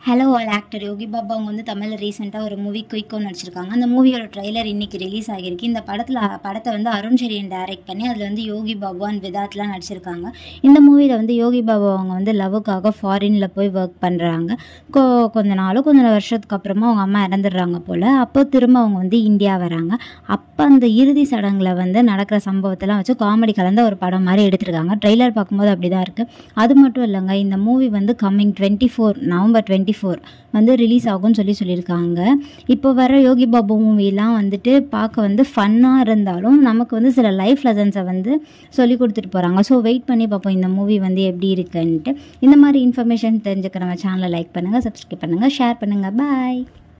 hello all actor Yogi Baba அவங்க வந்து தமிழில் ரீசெண்டாக ஒரு மூவி குயிக்கோ நடிச்சிருக்காங்க அந்த மூவியோட ட்ரைலர் இன்னைக்கு ரிலீஸ் ஆகிருக்கு இந்த படத்தில் படத்தை வந்து அருண் செரியன் டைரக்ட் பண்ணி அதில் வந்து யோகி பாபு அண்ட் விதாத்லாம் நடிச்சிருக்காங்க இந்த மூவியில் வந்து யோகி பாபு அவங்க வந்து லவ்வுக்காக ஃபாரினில் போய் ஒர்க் பண்ணுறாங்க கொ கொஞ்ச நாளும் கொஞ்ச வருஷத்துக்கு அப்புறமா அவங்க அம்மா இறந்துடுறாங்க போல் அப்போ திரும்ப அவங்க வந்து இந்தியா வராங்க அப்போ அந்த இறுதி சடங்கில் வந்து நடக்கிற சம்பவத்தெல்லாம் வச்சு காமெடி கலந்த ஒரு படம் மாதிரி எடுத்திருக்காங்க ட்ரெய்லர் பார்க்கும்போது அப்படி தான் இருக்குது அது மட்டும் இல்லைங்க இந்த மூவி வந்து coming twenty four November twenty four வந்து ரிலீஸ் ஆகும்னு சொல்லி சொல்லியிருக்காங்க இப்போ வர யோகி பாபு மூவிலாம் வந்துட்டு பார்க்க வந்து ஃபன்னாக இருந்தாலும் நமக்கு வந்து சில லைஃப் லெசன்ஸை வந்து சொல்லி கொடுத்துட்டு போகிறாங்க ஸோ வெயிட் பண்ணி பார்ப்போம் இந்த மூவி வந்து எப்படி இருக்குன்ட்டு இந்த மாதிரி இன்ஃபர்மேஷன் தெரிஞ்சுக்க நம்ம சேனலை லைக் பண்ணுங்கள் சப்ஸ்கிரைப் பண்ணுங்கள் ஷேர் பண்ணுங்கள் பாய்